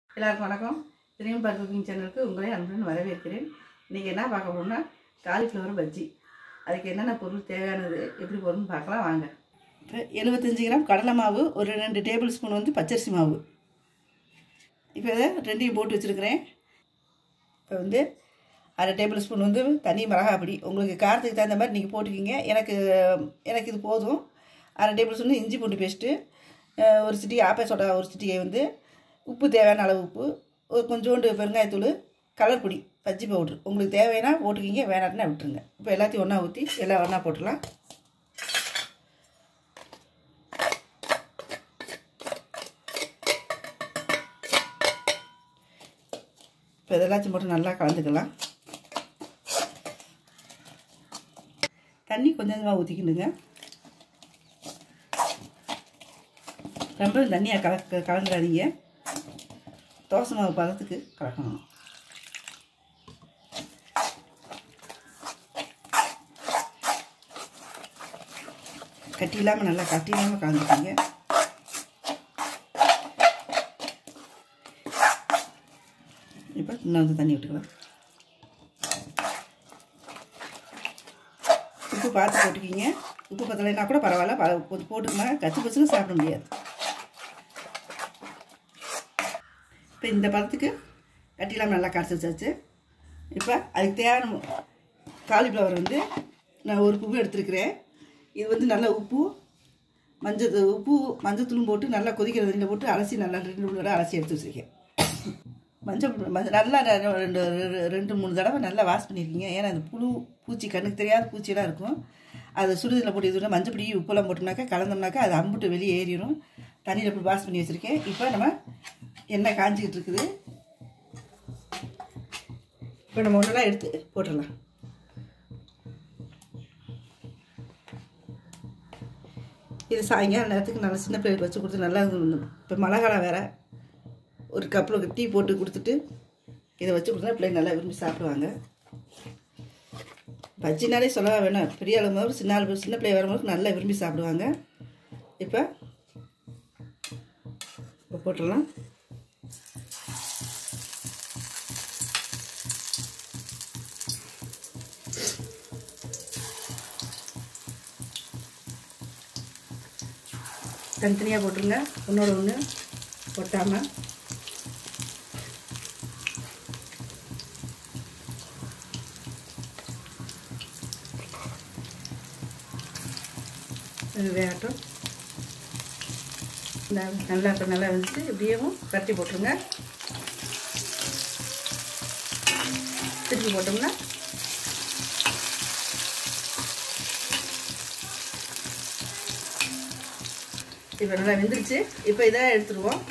எல்லாருக்கும் வணக்கம் திரும்பி பார் குக்கிங் சேனலுக்கு உங்களை அன்புடன் வரவேற்கிறேன் இன்றைக்கி என்ன பார்க்க போகிறோம்னா காலிஃப்ளவர் பஜ்ஜி அதுக்கு என்னென்ன பொருள் தேவையானது எப்படி போடணும்னு பார்க்கலாம் வாங்க இப்போ எழுபத்தஞ்சி கிராம் கடலை மாவு ஒரு ரெண்டு டேபிள் ஸ்பூன் வந்து பச்சரிசி மாவு இப்போ இதை ரெண்டையும் போட்டு வச்சுருக்கிறேன் இப்போ வந்து அரை டேபிள் ஸ்பூன் வந்து தனி மிளகாய் பொடி உங்களுக்கு காரத்துக்கு தகுந்த மாதிரி நீங்கள் போட்டுக்கிங்க எனக்கு எனக்கு இது போதும் அரை டேபிள் ஸ்பூன் இஞ்சி பூண்டு பேஸ்ட்டு ஒரு சிட்டிகை ஆப்பை சோடா ஒரு சிட்டிகை வந்து உப்பு தேவையான அளவு உப்பு ஒரு கொஞ்சோண்டு பெருங்காயத்தூள் கலர் பொடி பஜ்ஜி பவுட்ரு உங்களுக்கு தேவைன்னா போட்டுக்கிங்க வேணாட்டினா விட்டுருங்க இப்போ எல்லாத்தையும் ஒன்றா ஊற்றி எல்லாம் ஒன்றா போட்டுடலாம் இப்போ இதெல்லாத்தையும் போட்டு நல்லா கலந்துக்கலாம் தண்ணி கொஞ்சம் கொஞ்சமாக ஊற்றிக்கணுங்க ரொம்ப தண்ணியாக கலக்க கலந்துடாதீங்க தோசை மாவு பதத்துக்கு கலக்கணும் கட்டி இல்லாமல் நல்லா கட்டி இல்லாமல் கலந்துக்கோங்க இப்போ இன்னும் வந்து தண்ணி விட்டுக்கலாம் உப்பு பார்த்து போட்டுக்கிங்க உப்பு பத்தலைன்னா கூட பரவாயில்ல ப கொஞ்சம் போட்டுக்கோங்க கச்சி பச்சுன்னு சாப்பிட முடியாது இப்போ இந்த பதத்துக்கு கட்டிலாம் நல்லா கரைச்சி வச்சாச்சு இப்போ அதுக்கு தேவையான காலிஃப்ளவர் வந்து நான் ஒரு பூ எடுத்துருக்கிறேன் இது வந்து நல்லா உப்பு மஞ்சள் உப்பு மஞ்சத்தூளும் போட்டு நல்லா கொதிக்கிற தண்ணியில் போட்டு அலசி நல்லா ரெண்டு மூணு தடவை அலசி எடுத்து வச்சுருக்கேன் மஞ்சள் மஞ்சள் நல்லா ரெண்டு ரெண்டு மூணு தடவை நல்லா வாஷ் பண்ணியிருக்கீங்க ஏன்னா அந்த புழு பூச்சி கண்ணுக்கு தெரியாத பூச்சியெல்லாம் இருக்கும் அது சுடுதண்ணில் போட்டு இது மஞ்சள் பொடி உப்பெல்லாம் போட்டோம்னாக்கா கலந்தோம்னாக்கா அது அம்புட்டு வெளியே ஏறிடும் தண்ணியில் போய் வாஷ் பண்ணி வச்சுருக்கேன் இப்போ நம்ம எண்ணெய் காஞ்சிக்கிட்டு இருக்குது இப்போ நம்ம ஒன்றெல்லாம் எடுத்து போட்டுடலாம் இது சாயங்காலம் நேரத்துக்கு நல்லா சின்ன பிளேட் வச்சு கொடுத்து நல்லா இப்போ மழை காலம் வேறு ஒரு கப்பில் டீ போட்டு கொடுத்துட்டு இதை வச்சு கொடுத்தா பிள்ளைங்க நல்லா விரும்பி சாப்பிடுவாங்க பஜ்ஜினாலே சொல்லவா வேணும் பெரிய அளவு முதல் சின்ன அளவு சின்ன பிள்ளை வரும்போது நல்லா விரும்பி சாப்பிடுவாங்க இப்போ இப்போ போட்டுடலாம் தனித்தனியாக போட்டுருங்க ஒன்றோட ஒன்று கொட்டாமல் இது வேகட்டும் இந்த நல்லா இப்போ நல்லா வந்துட்டு இப்படியும் கட்டி போட்டுருங்க திருப்பி போட்டோம்னா இப்போ நல்லா வெந்துருச்சு இப்போ இதை எடுத்துருவோம்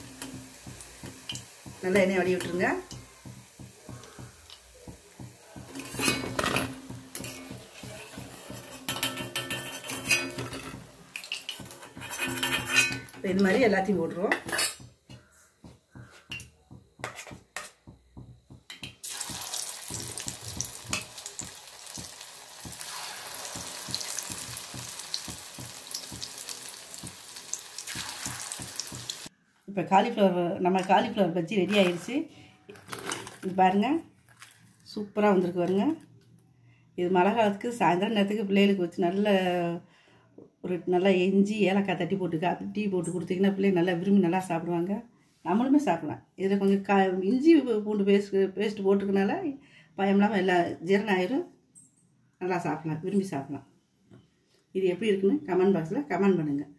நல்லா எண்ணெய் வடி விட்டுருங்க இப்போ இது மாதிரி எல்லாத்தையும் போட்டுருவோம் இப்போ காலிஃப்ளவர் நம்ம காலிஃப்ளவர் பஜ்ஜி ரெடி ஆயிடுச்சு இது பாருங்கள் சூப்பராக வந்திருக்கு பாருங்க இது மழை காலத்துக்கு சாயந்தரம் நேரத்துக்கு பிள்ளைகளுக்கு வச்சு நல்ல ஒரு நல்லா இஞ்சி ஏலக்காய் தட்டி போட்டு காப்பி டீ போட்டு கொடுத்தீங்கன்னா பிள்ளைங்க நல்லா விரும்பி நல்லா சாப்பிடுவாங்க நம்மளுமே சாப்பிடலாம் இதில் கொஞ்சம் கா இஞ்சி பூண்டு பேஸ்ட் பேஸ்ட் போட்டுக்கனால பயம் இல்லாமல் எல்லா ஜீரணம் ஆயிரும் நல்லா சாப்பிடலாம் விரும்பி சாப்பிடலாம் இது எப்படி இருக்குன்னு கமெண்ட் பாக்ஸில் கமெண்ட் பண்ணுங்கள்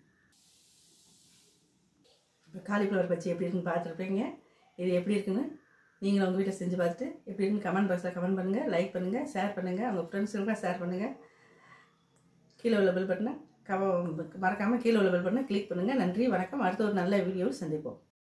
இப்போ காலிஃப்ளவர் பச்சி எப்படி இருக்குன்னு பார்த்துருப்பீங்க இது எப்படி இருக்குன்னு நீங்களும் உங்கள் வீட்டில் செஞ்சு பார்த்துட்டு எப்படி இருக்குன்னு கமெண்ட் பாக்ஸில் கமெண்ட் பண்ணுங்கள் லைக் பண்ணுங்கள் ஷேர் பண்ணுங்கள் உங்கள் ஃப்ரெண்ட்ஸுங்களுக்கும் ஷேர் பண்ணுங்கள் கீழே உள்ள பெல் பட்டனை கவ மறக்காமல் கீழே உள்ள பெல் பட்டனை கிளிக் பண்ணுங்கள் நன்றி வணக்கம் அடுத்த ஒரு நல்ல வீடியோவில் சந்திப்போம்